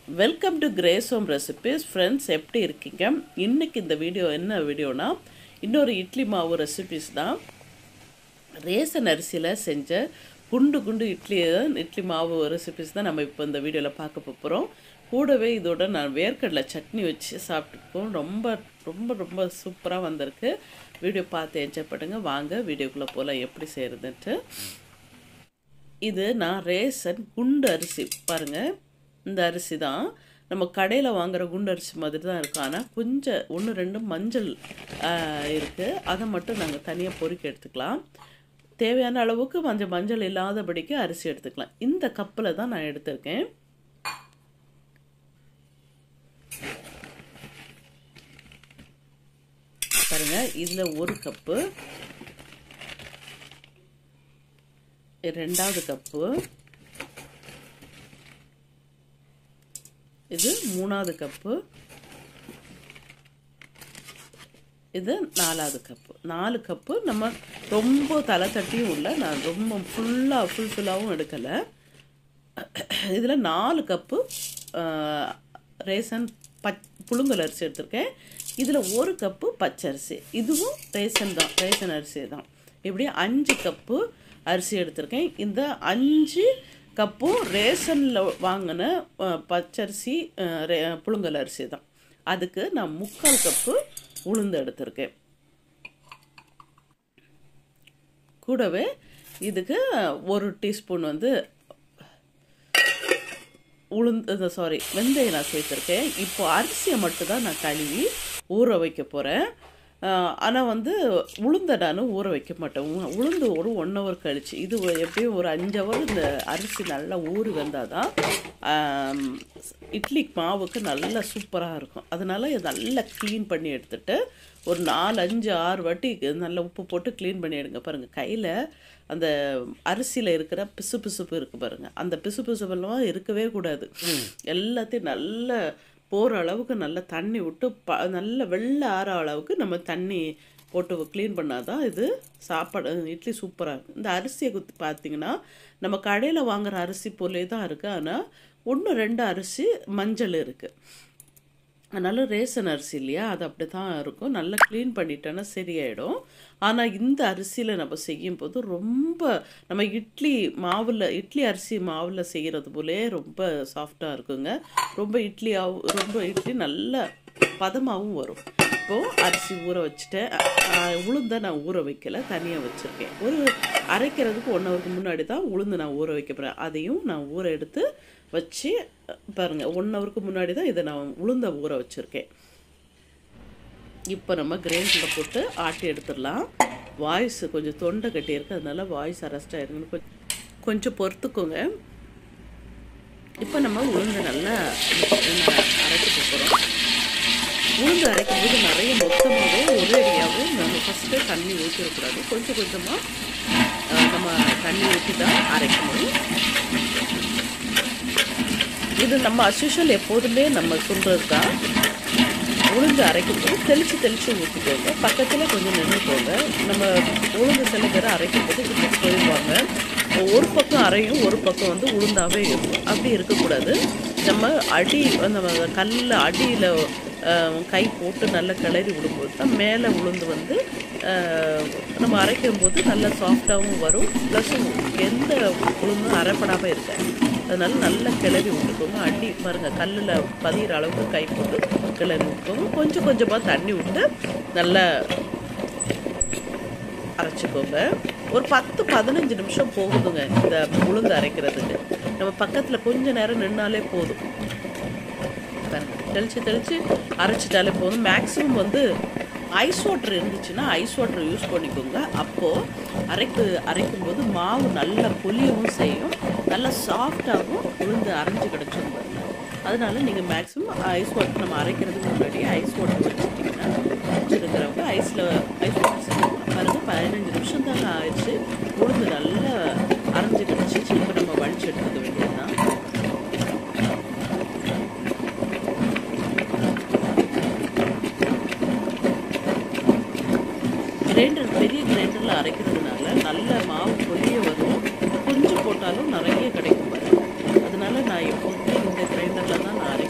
welcome to Grace home recipes friends எப்படி இருக்கீங்க இன்னைக்கு இந்த வீடியோ என்ன வீடியோனா இன்னொரு இட்லி மாவு ரெசிபிஸ் தான் ரேசன் அரிசியில் செஞ்ச குண்டு குண்டு இட்லி இட்லி மாவு ரெசிபிஸ் தான் நம்ம இப்போ இந்த வீடியோவில் பார்க்க போகிறோம் கூடவே இதோட நான் வேர்க்கடலை சட்னி வச்சு சாப்பிட்டுருக்கோம் ரொம்ப ரொம்ப ரொம்ப சூப்பராக வந்திருக்கு வீடியோ பார்த்து என்ஜாய் பண்ணுங்க வாங்க வீடியோக்குள்ளே போகலாம் எப்படி செய்கிறதுன்ட்டு இது நான் ரேசன் குண்டு அரிசி பாருங்கள் இந்த அரிசி தான் நம்ம கடையில் வாங்குற குண்டு அரிசி மாதிரி தான் இருக்கும் ஆனால் கொஞ்சம் ஒன்று ரெண்டு மஞ்சள் இருக்குது அதை மட்டும் நாங்கள் தனியாக பொறுக்கி எடுத்துக்கலாம் தேவையான அளவுக்கு கொஞ்சம் மஞ்சள் இல்லாதபடிக்கு அரிசி எடுத்துக்கலாம் இந்த கப்பில் தான் நான் எடுத்திருக்கேன் பாருங்க இதில் ஒரு கப்பு ரெண்டாவது கப்பு இது மூணாவது கப்பு இது நாலாவது கப்பு நாலு கப்பு நம்ம ரொம்ப தலை தட்டியும் இல்லை நான் ரொம்ப ஃபுல்லாக ஃபுல் ஃபுல்லாகவும் எடுக்கலை இதில் நாலு கப்பு ரேசன் பச் புழுங்கல் அரிசி எடுத்திருக்கேன் இதில் ஒரு கப்பு பச்சரிசி இதுவும் ரேசன் தான் ரேசன் அரிசி தான் இப்படி அஞ்சு கப்பு அரிசி எடுத்திருக்கேன் இந்த அஞ்சு கப்பும் ரேஷனில் வாங்கின பச்சரிசி புழுங்கல் அரிசி தான் அதுக்கு நான் முக்கால் கப்பு உளுந்து எடுத்திருக்கேன் கூடவே இதுக்கு ஒரு டீஸ்பூன் வந்து உளுந்து சாரி வெந்தயம் நான் சேர்த்துருக்கேன் இப்போ அரிசியை மட்டும்தான் நான் கழுவி ஊற வைக்க போகிறேன் ஆனால் வந்து உளுந்த நான் ஊற வைக்க மாட்டேன் உளுந்து ஒரு ஒன் ஹவர் கழிச்சு இது எப்படியும் ஒரு அஞ்சு ஹவர் இந்த அரிசி நல்லா ஊறி வந்தால் தான் இட்லி மாவுக்கு நல்லா சூப்பராக இருக்கும் அதனால் இதை நல்லா க்ளீன் பண்ணி எடுத்துகிட்டு ஒரு நாலு அஞ்சு ஆறு வாட்டி நல்லா உப்பு போட்டு க்ளீன் பண்ணி எடுங்க பாருங்கள் கையில் அந்த அரிசியில் இருக்கிற பிசு பிசுப்பு இருக்குது பாருங்கள் அந்த பிசு பிசுப்பெல்லாம் இருக்கவே கூடாது எல்லாத்தையும் நல்ல போகிற அளவுக்கு நல்லா தண்ணி விட்டு ப நல்ல வெள்ளை ஆற அளவுக்கு நம்ம தண்ணி போட்டு க்ளீன் பண்ணால் தான் இது சாப்பாடு இட்லி சூப்பராக இருக்கும் இந்த அரிசியை குத்தி பார்த்தீங்கன்னா நம்ம கடையில் வாங்குகிற அரிசி போலே தான் இருக்குது ஆனால் ஒன்று ரெண்டு அரிசி மஞ்சள் இருக்குது அதனால் ரேசன் அரிசி இல்லையா அது அப்படி தான் இருக்கும் நல்லா க்ளீன் பண்ணிட்டோன்னா சரியாயிடும் ஆனால் இந்த அரிசியில் நம்ம செய்யும் போது ரொம்ப நம்ம இட்லி மாவில் இட்லி அரிசி மாவில் செய்கிறது போலே ரொம்ப சாஃப்டாக இருக்குங்க ரொம்ப இட்லியாகவும் ரொம்ப இட்லி நல்ல பதமாகவும் வரும் இப்போது அரிசி ஊற வச்சுட்டேன் உளுந்தை நான் ஊற வைக்கல தனியாக வச்சுருக்கேன் ஒரு அரைக்கிறதுக்கு ஒன் ஹவருக்கு முன்னாடி தான் உளுந்து நான் ஊற வைக்க போகிறேன் அதையும் நான் ஊற எடுத்து வச்சு பாருங்கள் ஒன் ஹவருக்கு முன்னாடி தான் இதை நான் உளுந்த ஊற வச்சுருக்கேன் இப்போ நம்ம கிரைண்டரில் போட்டு ஆட்டி எடுத்துடலாம் வாய்ஸ் கொஞ்சம் தொண்டை கட்டியிருக்கு அதனால வாய்ஸ் அரெஸ்ட் ஆயிருக்குன்னு கொஞ்சம் கொஞ்சம் பொறுத்துக்கோங்க இப்போ நம்ம உளுந்து நல்லா அரைக்க போகிறோம் உளுந்து அரைக்கும் போது நிறைய மொத்தமாகவே ஒரே அடியாகவும் நம்ம ஃபஸ்ட்டு தண்ணி ஊற்றிடக்கூடாது கொஞ்சம் கொஞ்சமாக நம்ம தண்ணி ஊற்றி தான் அரைக்கணும் இது நம்ம அஸ்யூஷுவல் எப்போதுமே நம்ம சொல்கிறது தான் உளுந்து அரைக்கும் போது தெளித்து தெளித்து ஊற்றிக்கோங்க பக்கத்தில் கொஞ்சம் நின்றுக்கோங்க நம்ம உளுந்து சில பேர் அரைக்கும் போது இப்படி போயிடுவாங்க ஒரு பக்கம் அரையும் ஒரு பக்கம் வந்து உளுந்தாகவே இருக்கும் அப்படி இருக்கக்கூடாது நம்ம அடி நம்ம கல்லில் அடியில் கை போட்டு நல்லா கிளறி விடும்போது தான் மேலே உளுந்து வந்து நம்ம அரைக்கும் போது நல்லா சாஃப்டாகவும் வரும் ப்ளஸ் எந்த உளுந்தும் அரைப்படாமல் இருக்காது அதனால நல்லா கிளறி விட்டுக்கோங்க அடி பாருங்கள் கல்லில் பதிகிற அளவுக்கு கை போட்டு கிளறி விட்டுக்கோங்க கொஞ்சம் கொஞ்சமாக தண்ணி விட்டு நல்லா அரைச்சிக்கோங்க ஒரு பத்து பதினஞ்சு நிமிஷம் போகுதுங்க இந்த உளுந்து அரைக்கிறதுக்கு நம்ம பக்கத்தில் கொஞ்சம் நேரம் நின்னாலே போதும் தெளித்து தெளித்து அரைச்சிட்டாலே போதும் மேக்ஸிமம் வந்து ஐஸ் வாட்டர் இருந்துச்சுன்னா ஐஸ் வாட்டர் யூஸ் பண்ணிக்கோங்க அப்போது அரைக்கு அரைக்கும் போது மாவு நல்லா பொலியவும் செய்யும் நல்லா சாஃப்டாகவும் உளுந்து அரைஞ்சி கிடச்சிரும் பாருங்க அதனால நீங்கள் மேக்ஸிமம் ஐஸ் வாட்டர் நம்ம அரைக்கிறதுக்கு முன்னாடி ஐஸ் வாட்டர் வச்சுட்டிங்கன்னா வச்சுருக்கிறவங்க ஐஸில் ஐஸ் வாட்டர் செஞ்சுக்கோங்க பாருங்கள் பதினஞ்சு நிமிஷம் தாங்க ஆயிடுச்சு உளுந்து நல்லா அரைஞ்சி கிடச்சிச்சு இப்போ நம்ம வடிச்சு எடுத்துக்க வேண்டியது தான் கிரைண்டர் பெரிய கிரைண்டரில் அரைக்கிறதுனால நல்ல மாவு பொலிய வரும் கொஞ்சம் போட்டாலும் நிறைய கிடைக்கும் பாருங்க அதனால நான் எப்போதுமே இந்த கிரைண்டரில் தான் நான் அரைக்கிறேன்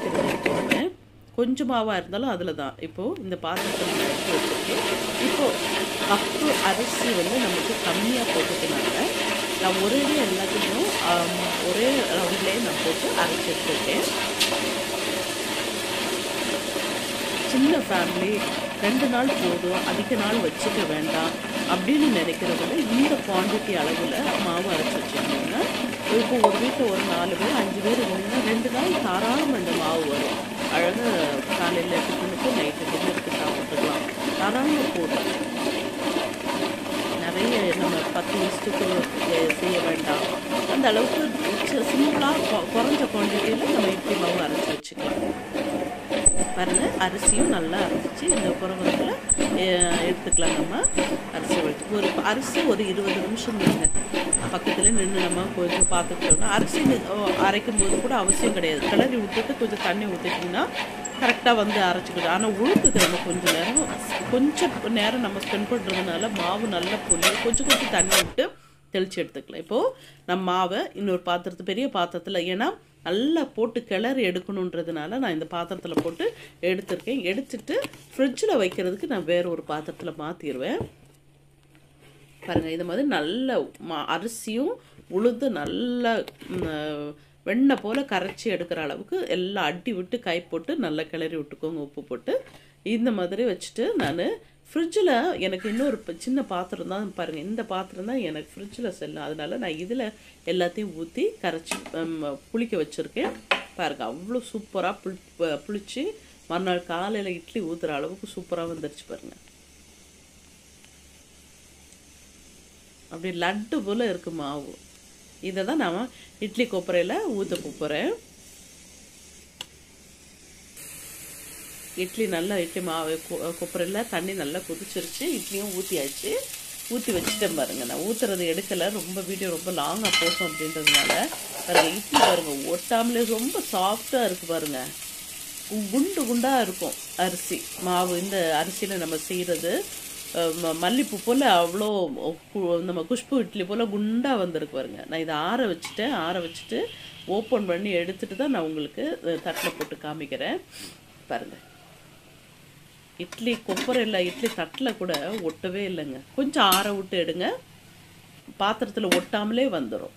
கொஞ்சம் மாவாக இருந்தாலும் அதில் தான் இப்போது இந்த பாத்திரத்தை நான் எடுத்து வச்சுருக்கேன் இப்போது கப்பு அரிசி வந்து நமக்கு கம்மியாக போட்டுக்கனால நான் ஒரே எல்லாத்தையும் ஆம், ஒரே ரவுண்ட்லேயே நான் போட்டு அரைச்சி எடுத்துருக்கேன் சின்ன ஃபேமிலி ரெண்டு நாள் போதும் அதிக நாள் வச்சுக்க வேண்டாம் அப்படின்னு நினைக்கிறவங்க இந்த குவாண்டிட்டி அளவில் மாவு அரைச்சி வச்சுக்கோங்க இப்போ ஒரு வீட்டில் ஒரு நாலு பேர் அஞ்சு பேர் இருந்தீங்கன்னா ரெண்டு நாள் தாராளமாக இந்த மாவு வரும் அழகாக காலையில் டிஃபனுக்கு நைட்டு டின்னருக்கு சாப்பிட்டுக்கலாம் தாராளமாக போதும் நிறைய நம்ம பத்து இஷ்டத்துக்கு செய்ய வேண்டாம் அந்த அளவுக்கு சிம்பிளாக குறைஞ்ச குவான்டிட்டியில் நம்ம இட்லி மாவு அரைச்சி வச்சுக்கலாம் பாருங்க அரிசியும் நல்லா அரைச்சி இந்த குறவரத்தில் எடுத்துக்கலாம் நம்ம அரிசி வச்சு ஒரு அரிசி ஒரு இருபது நிமிஷம் இருங்க பக்கத்தில் நின்று நம்ம கொஞ்சம் பார்த்துக்கிட்டோம்னா அரிசி நி- ஓ, அரைக்கும் போது கூட அவசியம் கிடையாது கிளறி விட்டுட்டு கொஞ்சம் தண்ணி ஊற்றிட்டிங்கன்னா கரெக்டாக வந்து அரைச்சிக்கிடும் ஆனால் உழுக்குக்கு நம்ம கொஞ்சம் நேரம் கொஞ்சம் நேரம் நம்ம ஸ்பெண்ட் பண்ணுறதுனால மாவு நல்லா புளி கொஞ்சம் கொஞ்சம் தண்ணி விட்டு தெளித்து எடுத்துக்கலாம் இப்போது நம்ம மாவை இன்னொரு பாத்திரத்து பெரிய பாத்திரத்தில் ஏன்னா நல்லா போட்டு கிளறி எடுக்கணுன்றதுனால நான் இந்த பாத்திரத்தில் போட்டு எடுத்திருக்கேன் எடுத்துட்டு ஃப்ரிட்ஜில் வைக்கிறதுக்கு நான் வேற ஒரு பாத்திரத்தில் மாற்றிடுவேன் பாருங்கள் இது மாதிரி நல்ல மா அரிசியும் உளுந்து நல்லா ம், வெண்ணெய் போல் கரைச்சி எடுக்கிற அளவுக்கு எல்லாம் அடி விட்டு கை போட்டு நல்லா கிளறி விட்டுக்கோங்க உப்பு போட்டு இந்த மாதிரி வச்சுட்டு நான் ஃப்ரிட்ஜில் எனக்கு இன்னொரு ப- சின்ன பாத்திரம் தான் பாருங்கள் இந்த பாத்திரம் தான் எனக்கு ஃப்ரிட்ஜில் செல்லும் அதனால நான் இதில் எல்லாத்தையும் ஊற்றி கரைச்சி ம், புளிக்க வச்சுருக்கேன் பாருங்கள் அவ்வளோ சூப்பராக புளி ப- புளிச்சு மறுநாள் காலையில் இட்லி ஊற்றுற அளவுக்கு சூப்பராக வந்துருச்சு பாருங்கள் அப்படி லட்டு போல் இருக்கு மாவு இதை தான் நான் இட்லி கொப்பரையில் ஊற்ற போகிறேன் இட்லி நல்லா இட்லி மாவு கொ- கொப்பரையில் தண்ணி நல்லா கொதிச்சிருச்சு இட்லியும் ஊற்றியாச்சு ஊற்றி வச்சுட்டேன் பாருங்க நான் ஊற்றுறது எடுக்கலை ரொம்ப வீடியோ ரொம்ப லாங்காக போகும் அப்படின்றதுனால பாருங்க இட்லி பாருங்க ஒட்டாமலே ரொம்ப சாஃப்டாக இருக்குது பாருங்க கு- குண்டு குண்டாக இருக்கும் அரிசி மாவு இந்த அரிசியில் நம்ம செய்கிறது மல்லிப்பூ போல் அவ்வளோ கு- நம்ம குஷ்பு இட்லி போல் குண்டாக வந்திருக்கு பாருங்க நான் இதை ஆற வச்சுட்டேன் ஆற வச்சுட்டு ஓப்பன் பண்ணி எடுத்துட்டு தான் நான் உங்களுக்கு தட்டில் போட்டு காமிக்கிறேன் பாருங்கள் இட்லி கொப்பரையில் இட்லி தட்டில் கூட ஒட்டவே இல்லைங்க கொஞ்சம் ஆற விட்டு எடுங்க பாத்திரத்தில் ஒட்டாமலே வந்துடும்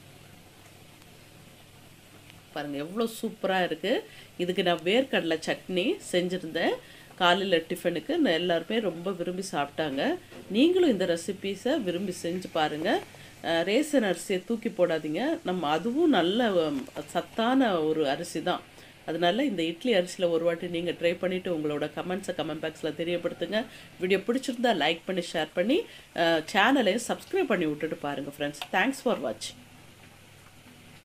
பாருங்க எவ்வளோ சூப்பராக இருக்குது இதுக்கு நான் வேர்க்கடலை சட்னி செஞ்சுருந்தேன் காலையில் டிஃபனுக்கு நான் எல்லாருமே ரொம்ப விரும்பி சாப்பிட்டாங்க நீங்களும் இந்த ரெசிபீஸை விரும்பி செஞ்சு பாருங்கள் அஹ் ரேசன் அரிசியை தூக்கி போடாதீங்க நம்ம அதுவும் நல்ல உம், சத்தான ஒரு அரிசி தான் அதனால இந்த இட்லி அரிசியில் ஒரு வாட்டி நீங்கள் ட்ரை பண்ணிவிட்டு உங்களோட கமெண்ட்ஸை கமெண்ட் பாக்ஸில் தெரியப்படுத்துங்க வீடியோ பிடிச்சிருந்தா லைக் பண்ணி ஷேர் பண்ணி சேனலையும் சப்ஸ்கிரைப் பண்ணி விட்டுட்டு பாருங்கள் ஃப்ரெண்ட்ஸ் தேங்க்ஸ் ஃபார் வாட்சிங்